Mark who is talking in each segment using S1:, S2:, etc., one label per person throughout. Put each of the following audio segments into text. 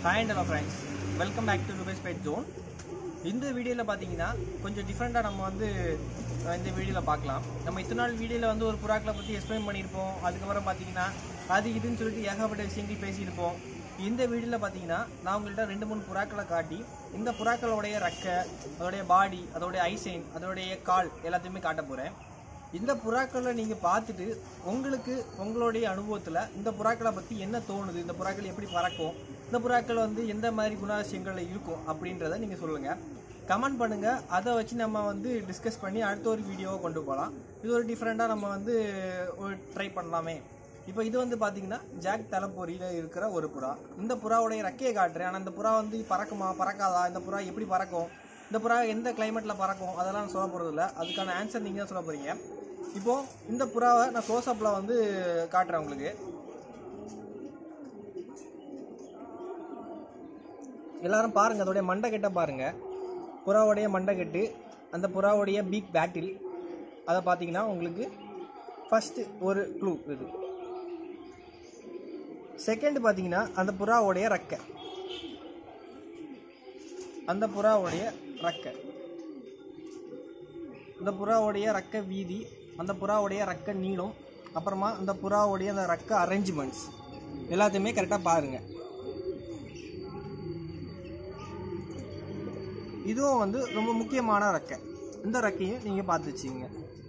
S1: hi and hello friends welcome back to Rupesh pet zone இந்த வீடியோவில் பார்த்தீங்கன்னா கொஞ்சம் டிஃப்ரெண்ட்டாக நம்ம வந்து அஹ், இந்த வீடியோவில் பார்க்கலாம் நம்ம இத்தனை நாள் வீடியோவில் வந்து ஒரு புறாக்களை பற்றி எக்ஸ்பிளைன் பண்ணியிருப்போம் அதுக்கப்புறம் பார்த்தீங்கன்னா அது இதுன்னு சொல்லிட்டு ஏகப்பட்ட விஷயங்கள் பேசியிருப்போம் இந்த வீடியோவில் பார்த்தீங்கன்னா நான் உங்கள்கிட்ட ரெண்டு மூணு புறாக்களை காட்டி இந்த புறாக்களோடைய ரெக்கை அதோடைய பாடி அதோடைய ஐசைன் அதோடைய கால் எல்லாத்தையுமே காட்ட போகிறேன் இந்த புறாக்களை நீங்கள் பார்த்துட்டு உங்களுக்கு உங்களுடைய அனுபவத்தில் இந்த புறாக்களை பற்றி என்ன தோணுது இந்த புறாக்கள் எப்படி பறக்கும் இந்த புறாக்கள் வந்து எந்த மாதிரி குணாதிசயங்களில் இருக்கும் அப்படின்றத நீங்கள் சொல்லுங்கள் கமெண்ட் பண்ணுங்கள் அதை வச்சு நம்ம வந்து டிஸ்கஸ் பண்ணி அடுத்த ஒரு வீடியோவை கொண்டு போகலாம் இது ஒரு டிஃப்ரெண்ட்டாக நம்ம வந்து ஒரு ட்ரை பண்ணலாமே இப்போ இது வந்து பார்த்தீங்கன்னா ஜாக் தலைப்பொறியில் இருக்கிற ஒரு புறா இந்த புறாவுடைய ரெக்கையை காட்டுறேன் ஆனால் இந்த புறா வந்து பறக்குமா பறக்காதா இந்த புறா எப்படி பறக்கும் இந்த புறா எந்த கிளைமேட்டில் பறக்கும் அதெல்லாம் நான் சொல்ல போகிறது இல்லை அதுக்கான ஆன்சர் நீங்கள் தான் சொல்ல போகிறீங்க இப்போ இந்த புறாவை நான் க்ளோஸ்அப்பில் வந்து காட்டுறேன் உங்களுக்கு எல்லாரும் பாருங்க அதோடைய மண்டை கெட்ட பாருங்க புறாவுடைய மண்டை கெட்டு அந்த புறாவுடைய பீக் பேட்டில் அதை பார்த்தீங்கன்னா உங்களுக்கு ஃபஸ்ட்டு ஒரு க்ளூ இது செகண்ட் பார்த்தீங்கன்னா அந்த புறாவுடைய ரெக்கை அந்த புறாவுடைய ரெக்கை இந்த புறாவுடைய ரெக்க வீதி அந்த புறாவுடைய ரெக்க நீளம் அப்புறமா அந்த புறாவுடைய அந்த ரெக்க அரேஞ்ச்மெண்ட்ஸ் எல்லாத்தையுமே கரெக்டாக பாருங்க இதுவும் வந்து ரொம்ப முக்கியமான ரெக்கை இந்த ரெக்கையும் நீங்கள் பார்த்து வச்சுங்க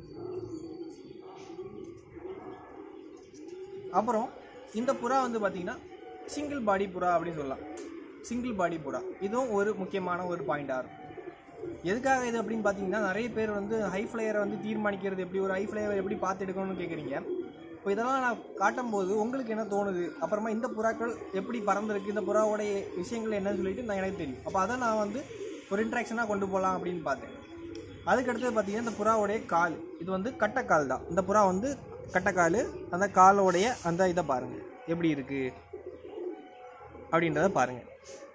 S1: அப்புறம் இந்த புறா வந்து பார்த்தீங்கன்னா சிங்கிள் பாடி புறா அப்படின்னு சொல்லலாம் சிங்கிள் பாடி புறா இதுவும் ஒரு முக்கியமான ஒரு பாயிண்டாக இருக்கும் எதுக்காக இது அப்படின்னு பார்த்தீங்கன்னா நிறைய பேர் வந்து ஹை ஃப்ளையரை வந்து தீர்மானிக்கிறது எப்படி ஒரு ஹை ஃப்ளையரை எப்படி பார்த்து எடுக்கணும்னு கேட்குறீங்க இப்போ இதெல்லாம் நான் காட்டும்போது உங்களுக்கு என்ன தோணுது அப்புறமா இந்த புறாக்கள் எப்படி பறந்துருக்கு இந்த புறாவோடைய விஷயங்கள் என்னன்னு சொல்லிட்டு நான் எனக்கு தெரியும் அப்போ அதை நான் வந்து ஒரு இன்ட்ராக்ஷனாக கொண்டு போகலாம் அப்படின்னு பார்த்தேன் அதுக்கு அடுத்தது பார்த்தீங்கன்னா இந்த புறாவுடைய கால் இது வந்து கட்டைக்கால் தான் இந்த புறா வந்து கட்டைக்கால் அந்த காலோடைய அந்த இதை பாருங்கள் எப்படி இருக்குது அப்படின்றத பாருங்கள்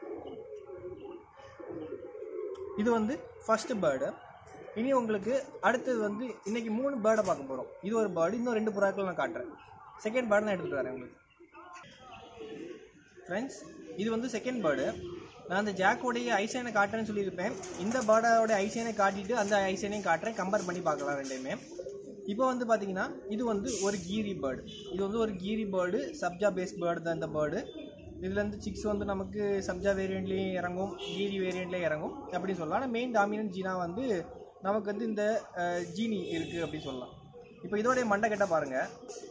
S1: இது வந்து ஃபர்ஸ்ட் பேர்டு இனி உங்களுக்கு அடுத்தது வந்து இன்னைக்கு மூணு பேர்டை பார்க்க போகிறோம் இது ஒரு பேர்டு இன்னும் ரெண்டு புறாக்கள் நான் காட்டுறேன் செகண்ட் பேர்டு நான் எடுத்துகிட்டு வரேன் உங்களுக்கு ஃப்ரெண்ட்ஸ் இது வந்து செகண்ட் பேர்டு நான் அந்த ஜாக்கோடைய ஐசைனை காட்டுறேன்னு சொல்லியிருப்பேன் இந்த பேர்டோட ஐசைனை காட்டிட்டு அந்த ஐசைனையும் காட்டுறேன் கம்பேர் பண்ணி பார்க்கலாம் ரெண்டையுமே இப்போ வந்து பார்த்தீங்கன்னா இது வந்து ஒரு கீரி பேர்டு இது வந்து ஒரு கீரி பேர்டு சப்ஜா பேஸ் பேர்டு தான் இந்த பேர்டு இதுலேருந்து சிக்ஸ் வந்து நமக்கு சப்ஜா வேரியண்ட்லேயும் இறங்கும் கீரி வேரியண்ட்லேயும் இறங்கும் அப்படி சொல்லலாம் ஆனால் மெயின் டாமினன்ட் ஜீனா வந்து நமக்கு வந்து இந்த அஹ், ஜீனி இருக்குது அப்படின்னு சொல்லலாம் இப்போ இதோடைய மண்டைக்கட்டை பாருங்கள்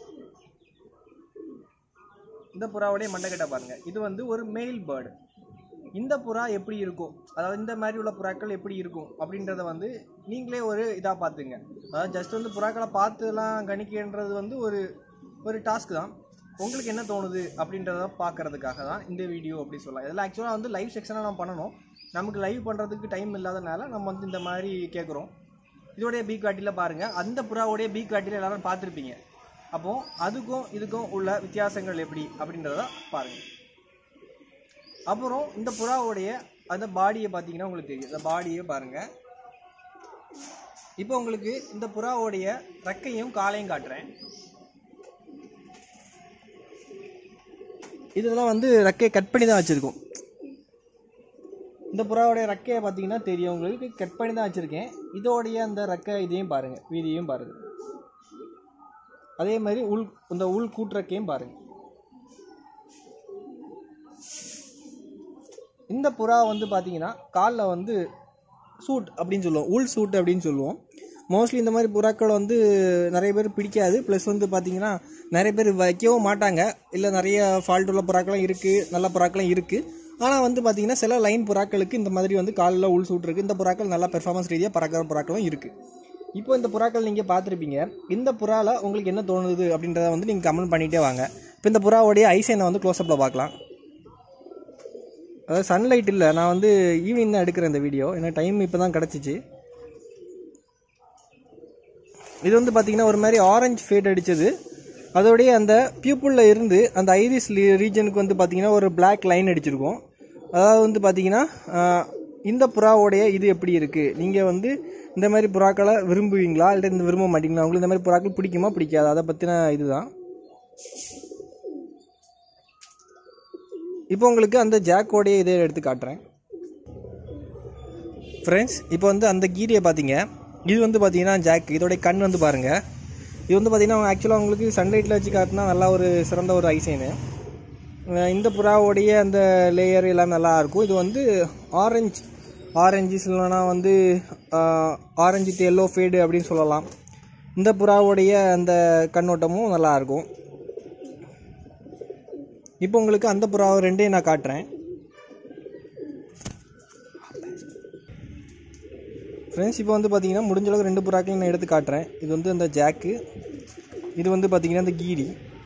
S1: இந்த புறாவுடைய மண்டைக்கட்டை பாருங்கள் இது வந்து ஒரு மெயில் பேர்டு இந்த புறா எப்படி இருக்கும் அதாவது இந்த மாதிரி உள்ள புறாக்கள் எப்படி இருக்கும் அப்படின்றத வந்து நீங்களே ஒரு இதாக பார்த்துங்க அதாவது ஜஸ்ட் வந்து புறாக்களை பார்த்துலாம் கணிக்கின்றது வந்து ஒரு ஒரு டாஸ்க் தான் உங்களுக்கு என்ன தோணுது அப்படின்றத பார்க்கறதுக்காக தான் இந்த வீடியோ அப்படி சொல்லலாம் இதெல்லாம் ஆக்சுவலாக வந்து லைவ் செக்ஷனாக நம்ம பண்ணணும் நமக்கு லைவ் பண்ணுறதுக்கு டைம் இல்லாதனால நம்ம வந்து இந்த மாதிரி கேட்குறோம் இதோடைய பீக் காட்டியில் பாருங்கள் அந்த புறாவுடைய பீக் காட்டியில் எல்லாரும் பார்த்துருப்பீங்க அப்போது அதுக்கும் இதுக்கும் உள்ள வித்தியாசங்கள் எப்படி அப்படின்றத பாருங்கள் அப்புறம் இந்த புறாவுடைய அந்த பாடியை பார்த்தீங்கன்னா உங்களுக்கு தெரியும் அந்த பாடியை பாருங்கள் இப்போ உங்களுக்கு இந்த புறாவுடைய ரெக்கையும் காலையும் காட்டுறேன் இதெல்லாம் வந்து ரெக்கையை கட் பண்ணி தான் வச்சுருக்கோம் இந்த புறாவுடைய ரெக்கையை பார்த்தீங்கன்னா தெரியும் உங்களுக்கு கட் பண்ணி தான் வச்சுருக்கேன் இதோடைய அந்த ரெக்கை இதையும் பாருங்கள் வீதியையும் பாருங்கள் அதே மாதிரி உள் இந்த உள் கூட்டுறக்கையும் பாருங்கள் இந்த புறா வந்து பார்த்தீங்கன்னா காலில் வந்து சூட் அப்படின்னு சொல்லுவோம் உள் சூட் அப்படின்னு சொல்லுவோம் மோஸ்ட்லி இந்த மாதிரி புறாக்கள் வந்து நிறைய பேர் பிடிக்காது ப்ளஸ் வந்து பார்த்தீங்கன்னா நிறைய பேர் வைக்கவும் மாட்டாங்க இல்லை நிறைய ஃபால்ட் உள்ள புறாக்களும் இருக்குது நல்ல புறாக்களும் இருக்குது ஆனால் வந்து பார்த்தீங்கன்னா சில லைன் புறாக்களுக்கு இந்த மாதிரி வந்து காலில் உள் சூட் இருக்குது இந்த புறாக்கள் நல்லா பெர்ஃபார்மன்ஸ் ரீதியாக பறக்கிற புறாக்களும் இருக்குது இப்போ இந்த புறாக்கள் நீங்கள் பார்த்துருப்பீங்க இந்த புறாவில் உங்களுக்கு என்ன தோணுது அப்படின்றத வந்து நீங்கள் கமெண்ட் பண்ணிகிட்டே வாங்க இப்போ இந்த புறாவுடைய ஐசைனை வந்து க்ளோஸ்அப்பில் பார்க்கலாம் அதாவது சன்லைட் இல்லை நான் வந்து ஈவினிங் தான் எடுக்கிறேன் இந்த வீடியோ ஏன்னா டைம் இப்போ தான் கிடச்சிச்சு இது வந்து பார்த்திங்கன்னா ஒரு மாதிரி ஆரஞ்சு ஃபேட் அடித்தது அதோடைய அந்த பியூப்புளில் இருந்து அந்த ஐரிஸ் ரீஜனுக்கு வந்து பார்த்திங்கன்னா ஒரு Black லைன் அடிச்சிருக்கும் அதாவது வந்து பார்த்திங்கன்னா ஆஹ், இந்த புறாவோடைய இது எப்படி இருக்குது நீங்கள் வந்து இந்த மாதிரி புறாக்களை விரும்புவீங்களா இல்லை இந்த விரும்ப மாட்டீங்களா உங்களுக்கு இந்த மாதிரி புறாக்கள் பிடிக்குமா பிடிக்காதா அதை பற்றின இதுதான் இப்போ உங்களுக்கு அந்த ஜாக்கோடைய இதை எடுத்து காட்டுறேன் ஃப்ரெண்ட்ஸ் இப்போ வந்து அந்த கீரியை பார்த்தீங்க இது வந்து பார்த்தீங்கன்னா ஜாக் இதோடைய கண் வந்து பாருங்கள் இது வந்து பார்த்தீங்கன்னா ஆக்சுவலாக உங்களுக்கு சன்லைட்டில் வச்சு காட்டினா நல்லா ஒரு சிறந்த ஒரு ஐசைனு இந்த புறாவோடைய அந்த லேயர் எல்லாம் நல்லா இருக்கும் இது வந்து ஆரஞ்சு ஆரஞ்சு இல்லைனா வந்து ஆரஞ்சு எல்லோ ஃபேடு அப்படின்னு சொல்லலாம் இந்த புறாவோடைய அந்த கண்ணோட்டமும் நல்லா இருக்கும் இப்போ உங்களுக்கு அந்த புறாவை ரெண்டையும் நான் காட்டுறேன் ஃப்ரெண்ட்ஸ் இப்போ வந்து பார்த்தீங்கன்னா முடிஞ்ச அளவுக்கு ரெண்டு புறாக்களையும் நான் எடுத்து காட்டுறேன் இது வந்து அந்த ஜாக்கு இது வந்து பார்த்தீங்கன்னா அந்த கீரி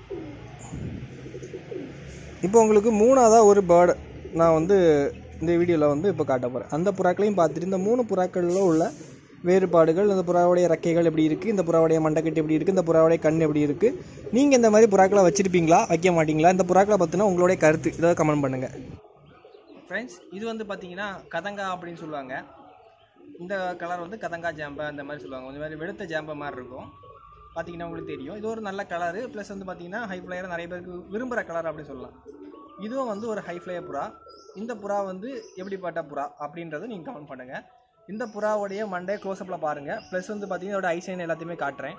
S1: இப்போ உங்களுக்கு மூணாவதாக ஒரு பேர்டு நான் வந்து இந்த வீடியோவில் வந்து இப்போ காட்ட போகிறேன் அந்த புறாக்களையும் பார்த்துட்டு இந்த மூணு புறாக்களில் உள்ள வேறுபாடுகள் இந்த புறாவுடைய ரெக்கைகள் எப்படி இருக்குது இந்த புறாவுடைய மண்டைக்கட்டு எப்படி இருக்குது இந்த புறாவுடைய கண் எப்படி இருக்குது நீங்கள் இந்த மாதிரி புறாக்களை வச்சுருப்பீங்களா வைக்க மாட்டீங்களா இந்த புறாக்களை பற்றினா உங்களுடைய கருத்து இதை கமெண்ட் பண்ணுங்கள் ஃப்ரெண்ட்ஸ் இது வந்து பார்த்தீங்கன்னா கதங்கா அப்படின்னு சொல்லுவாங்க இந்த கலர் வந்து கதங்கா ஜாம்பை அந்த மாதிரி சொல்லுவாங்க இந்த மாதிரி வெளுத்த ஜாம்பை மாதிரி இருக்கும் பார்த்தீங்கன்னா உங்களுக்கு தெரியும் இது ஒரு நல்ல கலரு ப்ளஸ் வந்து பார்த்தீங்கன்னா ஹை ஃப்ளையர் நிறைய பேருக்கு விரும்புகிற கலர் அப்படின்னு சொல்லலாம் இதுவும் வந்து ஒரு ஹை ஃப்ளையர் புறா இந்த புறா வந்து எப்படிப்பட்ட புறா அப்படின்றத நீங்கள் கமெண்ட் பண்ணுங்கள் இந்த புறாவுடைய மண்டே க்ளோஸ்அப்பில் பாருங்கள் ப்ளஸ் வந்து பார்த்தீங்கன்னா இதோட ஐசைன் எல்லாத்தையுமே காட்டுறேன்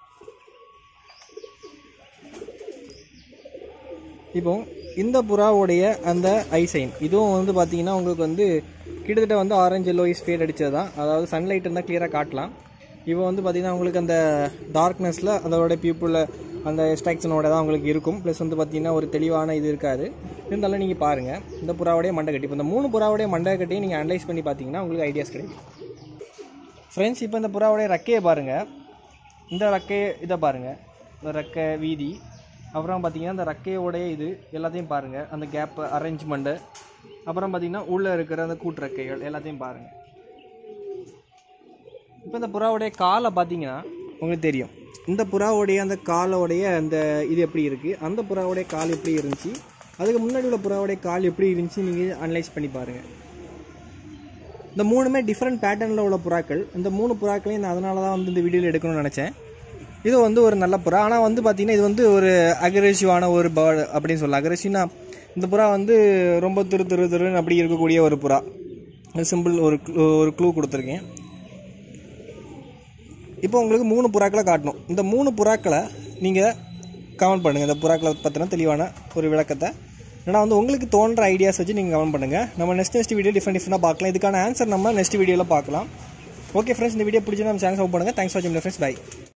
S1: இப்போ இந்த புறாவுடைய அந்த ஐசைன் இதுவும் வந்து பார்த்தீங்கன்னா உங்களுக்கு வந்து கிட்டத்தட்ட வந்து ஆரஞ்சு எல்லோயிஸ் ஃபேட் அடித்தது தான் அதாவது சன்லைட் இருந்தால் கிளியராக காட்டலாம் இப்போ வந்து பார்த்தீங்கன்னா உங்களுக்கு அந்த டார்க்னஸில் அதோட பீப்புளில் அந்த எக்ஸ்ட்ராக்ஷனோட தான் உங்களுக்கு இருக்கும் ப்ளஸ் வந்து பார்த்தீங்கன்னா ஒரு தெளிவான இது இருக்காது இருந்தாலும் நீங்கள் பாருங்கள் இந்த புறாவுடைய மண்டை கட்டி இப்போ இந்த மூணு புறாவுடைய மண்டை கட்டியும் நீங்கள் அனலைஸ் பண்ணி பார்த்தீங்கன்னா உங்களுக்கு ஐடியாஸ் கிடைக்கும் ஃப்ரெண்ட்ஸ் இப்போ இந்த புறாவுடைய ரெக்கையை பாருங்கள் இந்த ரெக்கையை இதை பாருங்கள் இந்த ரெக்கை வீதி அப்புறம் பார்த்தீங்கன்னா இந்த ரெக்கையோடைய இது எல்லாத்தையும் பாருங்கள் அந்த கேப்பு அரேஞ்ச்மெண்ட்டு அப்புறம் பார்த்தீங்கன்னா உள்ளே இருக்கிற அந்த கூட்டு ரெக்கைகள் எல்லாத்தையும் பாருங்கள் இப்போ இந்த புறாவுடைய காலை பார்த்தீங்கன்னா உங்களுக்கு தெரியும் இந்த புறாவுடைய அந்த காலோடைய அந்த இது எப்படி இருக்குது அந்த புறாவுடைய கால் எப்படி இருந்துச்சு அதுக்கு முன்னாடி உள்ள புறாவுடைய கால் எப்படி இருந்துச்சு நீங்கள் அனலைஸ் பண்ணி பாருங்கள் இந்த மூணுமே டிஃப்ரெண்ட் பேட்டர்னில் உள்ள புறாக்கள் இந்த மூணு புறாக்களையும் நான் அதனால தான் வந்து இந்த வீடியோவில் எடுக்கணும்னு நினச்சேன் இது வந்து ஒரு நல்ல புறா ஆனால் வந்து பார்த்தீங்கன்னா இது வந்து ஒரு அக்ரெசிவான ஒரு பேர்டு அப்படின்னு சொல்லலாம் அக்ரெசிவ்னா இந்த புறா வந்து ரொம்ப திரு திரு திருன்னு அப்படி இருக்கக்கூடிய ஒரு புறா சிம்பிள் ஒரு ஒரு க்ளூ கொடுத்துருக்கேன் இப்போ உங்களுக்கு மூணு புறாக்களை காட்டணும் இந்த மூணு புறாக்களை நீங்கள் கமெண்ட் பண்ணுங்கள் இந்த புறாக்களை பற்றின தெளிவான ஒரு விளக்கத்தை ஏன்னா வந்து உங்களுக்கு தோன்ற ஐடியாஸ் வச்சு நீங்கள் கமெண்ட் பண்ணுங்கள் நம்ம நெக்ஸ்ட் நெக்ஸ்ட் வீடியோ டிஃப்ரெண்ட் டிஃப்ரெண்டாக பார்க்கலாம் இதுக்கான ஆன்சர் நம்ம நெக்ஸ்ட் வீடியோவில் பார்க்கலாம் ஓகே ஃப்ரெண்ட்ஸ் இந்த வீடியோ பிடிச்சி நம்ம சேனல் சப்போர்ட் பண்ணுங்கள் தேங்க்ஸ் ஃபார் வாட்சிங் ஃப்ரெண்ட்ஸ் பை